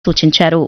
సూచించారు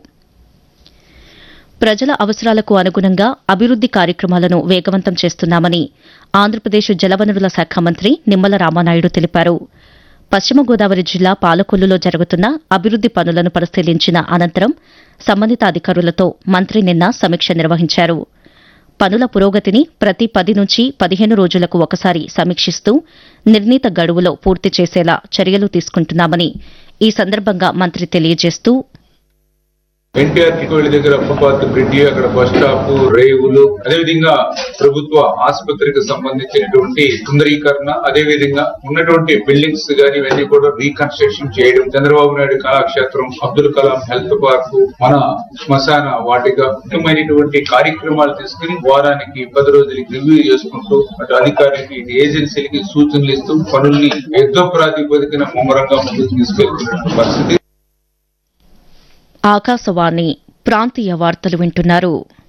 ప్రజల అవసరాలకు అనుగుణంగా అభివృద్ది కార్యక్రమాలను వేగవంతం చేస్తున్నామని ఆంధ్రప్రదేశ్ జలవనరుల శాఖ మంత్రి నిమ్మల రామానాయుడు తెలిపారు పశ్చిమ గోదావరి జిల్లా పాలకొల్లులో జరుగుతున్న అభివృద్ది పనులను పరిశీలించిన అనంతరం సంబంధిత అధికారులతో మంత్రి నిన్న సమీక్ష నిర్వహించారు పనుల పురోగతిని ప్రతి పది నుంచి పదిహేను రోజులకు ఒకసారి సమీక్షిస్తూ నిర్ణీత గడువులో పూర్తి చేసేలా చర్యలు తీసుకుంటున్నామని ఈ సందర్భంగా మంత్రి తెలియజేస్తూ ఎన్టీఆర్ కికోలి దగ్గర ఫుట్పాత్ బ్రిడ్జి అక్కడ బస్ స్టాప్ రేవులు అదేవిధంగా ప్రభుత్వ ఆసుపత్రికి సంబంధించినటువంటి సుందరీకరణ అదేవిధంగా ఉన్నటువంటి బిల్డింగ్స్ గాని ఇవన్నీ కూడా రీకన్స్ట్రక్షన్ చేయడం చంద్రబాబు నాయుడు కళాక్షేత్రం అబ్దుల్ కలాం హెల్త్ పార్క్ మన శ్మశాన వాటిక ముఖ్యమైనటువంటి కార్యక్రమాలు తీసుకుని వారానికి పది రోజులకి రివ్యూ చేసుకుంటూ అటు అధికారికి ఇటు ఏజెన్సీలకి సూచనలు ఇస్తూ పనుల్ని యుద్ధ ప్రాతిపదికన ముమ్మరంగా ముందుకు తీసుకెళ్తున్న పరిస్థితి ఆకాశవాణి ప్రాంతీయ వార్తలు వింటున్నారు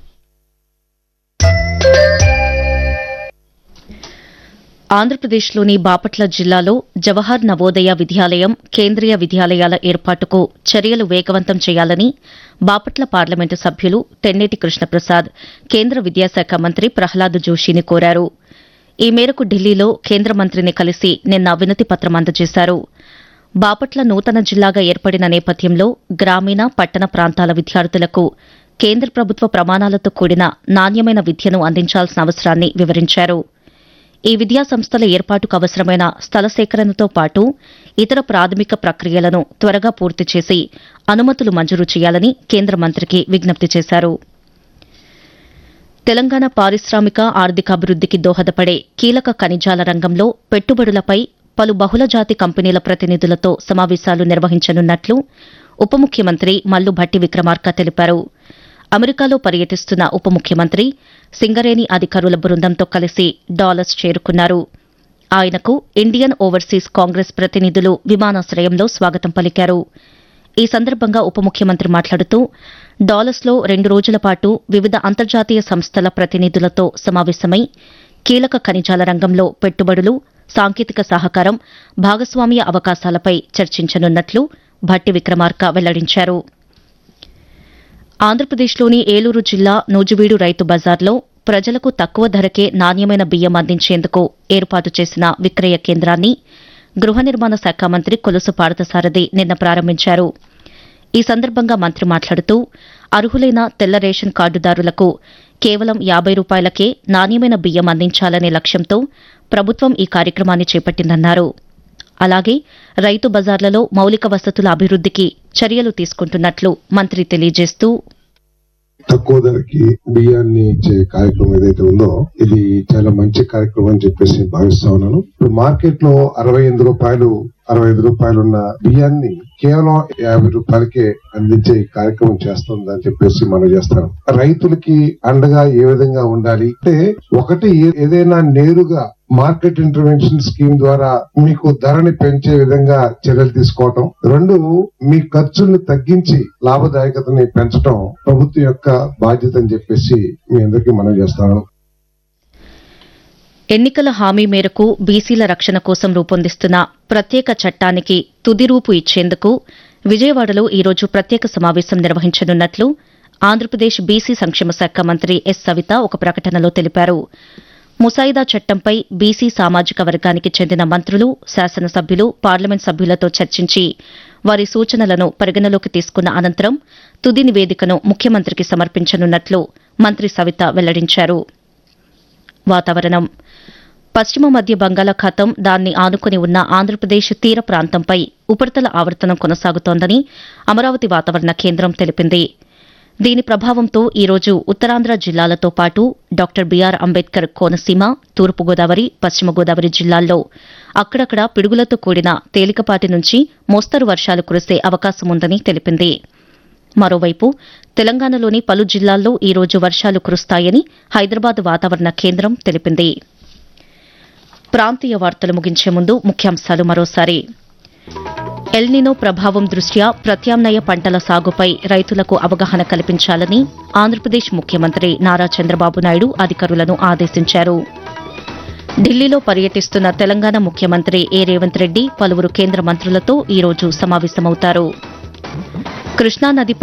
ఆంధ్రప్రదేశ్లోని బాపట్ల జిల్లాలో జవహర్ నవోదయ విద్యాలయం కేంద్రీయ విద్యాలయాల ఏర్పాటుకు చర్యలు వేగవంతం చేయాలని బాపట్ల పార్లమెంటు సభ్యులు తెన్నేటి కృష్ణప్రసాద్ కేంద్ర విద్యాశాఖ మంత్రి ప్రహ్లాద్ జోషిని కోరారు ఈ మేరకు ఢిల్లీలో కేంద్ర మంత్రిని కలిసి నిన్న వినతి పత్రం అందజేశారు బాపట్ల నూతన జిల్లాగా ఏర్పడిన నేపథ్యంలో గ్రామీణ పట్టణ ప్రాంతాల విద్యార్థులకు కేంద్ర ప్రభుత్వ ప్రమాణాలతో కూడిన నాణ్యమైన విద్యను అందించాల్సిన అవసరాన్ని వివరించారు ఈ విద్యా సంస్థల ఏర్పాటుకు అవసరమైన స్థల సేకరణతో పాటు ఇతర ప్రాథమిక ప్రక్రియలను త్వరగా పూర్తి చేసి అనుమతులు మంజూరు చేయాలని కేంద్ర మంత్రికి విజ్ఞప్తి చేశారు తెలంగాణ పారిశ్రామిక ఆర్థికాభివృద్దికి దోహదపడే కీలక ఖనిజాల రంగంలో పెట్టుబడులపై పలు బహుళజాతి కంపెనీల ప్రతినిధులతో సమావేశాలు నిర్వహించనున్నట్లు ఉప ముఖ్యమంత్రి మల్లు భట్టి విక్రమార్క తెలిపారు అమెరికాలో పర్యటిస్తున్న ఉప ముఖ్యమంత్రి సింగరేణి అధికారుల బృందంతో కలిసి డాలస్ చేరుకున్నారు ఆయనకు ఇండియన్ ఓవర్సీస్ కాంగ్రెస్ ప్రతినిధులు విమానాశ్రయంలో స్వాగతం పలికారు ఈ సందర్భంగా ఉప ముఖ్యమంత్రి మాట్లాడుతూ డాలస్లో రెండు రోజుల పాటు వివిధ అంతర్జాతీయ సంస్థల ప్రతినిధులతో సమావేశమై కీలక ఖనిజాల రంగంలో పెట్టుబడులు సాంకేతిక సహకారం భాగస్వామ్య అవకాశాలపై చర్చించనున్నట్లు భట్టి విక్రమార్క వెల్లడించారు ఆంధ్రప్రదేశ్లోని ఏలూరు జిల్లా నూజివీడు రైతు బజార్లో ప్రజలకు తక్కువ ధరకే నాణ్యమైన బియ్యం అందించేందుకు ఏర్పాటు చేసిన విక్రయ కేంద్రాన్ని గృహ నిర్మాణ శాఖ మంత్రి కొలుసు పార్థసారథి నిన్న ప్రారంభించారు ఈ సందర్భంగా మంత్రి మాట్లాడుతూ అర్హులైన తెల్ల రేషన్ కార్డుదారులకు కేవలం యాబై రూపాయలకే నాణ్యమైన బియ్యం అందించాలనే లక్ష్యంతో ప్రభుత్వం ఈ కార్యక్రమాన్ని చేపట్టిందన్నారు అలాగే రైతు బజార్లలో మౌలిక వసతుల అభివృద్దికి చర్యలు తీసుకుంటున్నట్లు మంత్రి తెలియజేస్తూ తక్కువ ధరకి బియ్యాన్ని ఇచ్చే కార్యక్రమం ఏదైతే ఉందో ఇది చాలా మంచి కార్యక్రమం అని చెప్పేసి భావిస్తా ఉన్నాను ఇప్పుడు మార్కెట్ లో అరవై ఎనిమిది రూపాయలు అరవై ఐదు రూపాయలు ఉన్న బియ్యాన్ని కేవలం యాభై రూపాయలకే అందించే కార్యక్రమం చేస్తుందని చెప్పేసి మనం చేస్తాం రైతులకి అండగా ఏ విధంగా ఉండాలి అంటే ఒకటి ఏ- ఏదైనా నేరుగా మార్కెట్ ఇంటర్వెన్షన్ స్కీమ్ ద్వారా మీకు ధరని పెంచే విధంగా చర్యలు తీసుకోవటం రెండు మీ ఖర్చుల్ని తగ్గించి లాభదాయకతని పెంచడం ప్రభుత్వం యొక్క బాధ్యత అని చెప్పేసి మీ అందరికీ మనం చేస్తాను ఎన్నికల హామీ మేరకు బీసీల రక్షణ కోసం రూపొందిస్తున్న ప్రత్యేక చట్టానికి తుది రూపు ఇచ్చేందుకు విజయవాడలో ఈరోజు ప్రత్యేక సమావేశం నిర్వహించనున్నట్లు ఆంధ్రప్రదేశ్ బీసీ సంక్షేమ శాఖ మంత్రి ఎస్ సవిత ఒక ప్రకటనలో తెలిపారు ముసాయిదా చట్టంపై బీసీ సామాజిక వర్గానికి చెందిన మంత్రులు శాసనసభ్యులు పార్లమెంట్ సభ్యులతో చర్చించి వారి సూచనలను పరిగణలోకి తీసుకున్న అనంతరం తుది నివేదికను ముఖ్యమంత్రికి సమర్పించనున్నట్లు మంత్రి సవిత వెల్లడించారు వాతావరణం పశ్చిమ మధ్య బంగాళాఖాతం దాన్ని ఆనుకుని ఉన్న ఆంధ్రప్రదేశ్ తీర ప్రాంతంపై ఉపరితల ఆవర్తనం కొనసాగుతోందని అమరావతి వాతావరణ కేంద్రం తెలిపింది దీని ప్రభావంతో ఈ రోజు ఉత్తరాంధ్ర జిల్లాలతో పాటు డాక్టర్ బీఆర్ అంబేద్కర్ కోనసీమ తూర్పుగోదావరి పశ్చిమ గోదావరి జిల్లాల్లో అక్కడక్కడ పిడుగులతో కూడిన తేలికపాటి నుంచి మోస్తరు వర్షాలు కురిసే అవకాశముందని తెలిపింది మరోవైపు తెలంగాణలోని పలు జిల్లాల్లో ఈ రోజు వర్షాలు కురుస్తాయని హైదరాబాద్ వాతావరణ కేంద్రం తెలిపింది ప్రాంతీయ వార్తలు ముగించే ముందు ముఖ్యాంశాలు మరోసారి ఎల్నినో ప్రభావం దృష్ట్యా ప్రత్యామ్నాయ పంటల సాగుపై రైతులకు అవగాహన కల్పించాలని ఆంధ్రప్రదేశ్ ముఖ్యమంత్రి నారా చంద్రబాబు నాయుడు అధికారులను ఆదేశించారు ఢిల్లీలో పర్యటిస్తున్న తెలంగాణ ముఖ్యమంత్రి ఏ రేవంత్ రెడ్డి పలువురు కేంద్ర మంత్రులతో ఈ రోజు సమావేశమవుతారు కృష్ణానదిపై